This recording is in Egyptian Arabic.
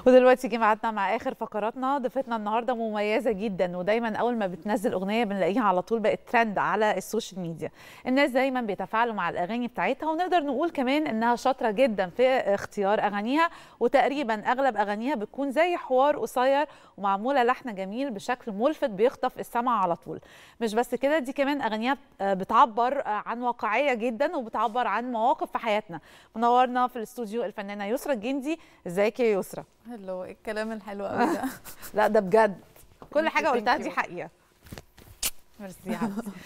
ودلوقتي جه ميعادنا مع اخر فقراتنا ضيفتنا النهارده مميزه جدا ودايما اول ما بتنزل اغنيه بنلاقيها على طول بقت ترند على السوشيال ميديا الناس دايما بيتفاعلوا مع الاغاني بتاعتها ونقدر نقول كمان انها شاطره جدا في اختيار اغانيها وتقريبا اغلب اغانيها بتكون زي حوار قصير ومعموله لحن جميل بشكل ملفت بيخطف السمع على طول مش بس كده دي كمان اغانيها بتعبر عن واقعيه جدا وبتعبر عن مواقف في حياتنا منورنا في الاستوديو الفنانه يسرا الجندي ازيك يا يسرا هلو الكلام الحلو قوي ده لا ده بجد كل Thank حاجه you, قلتها thank دي you. حقيقه ميرسي يا حبيبتي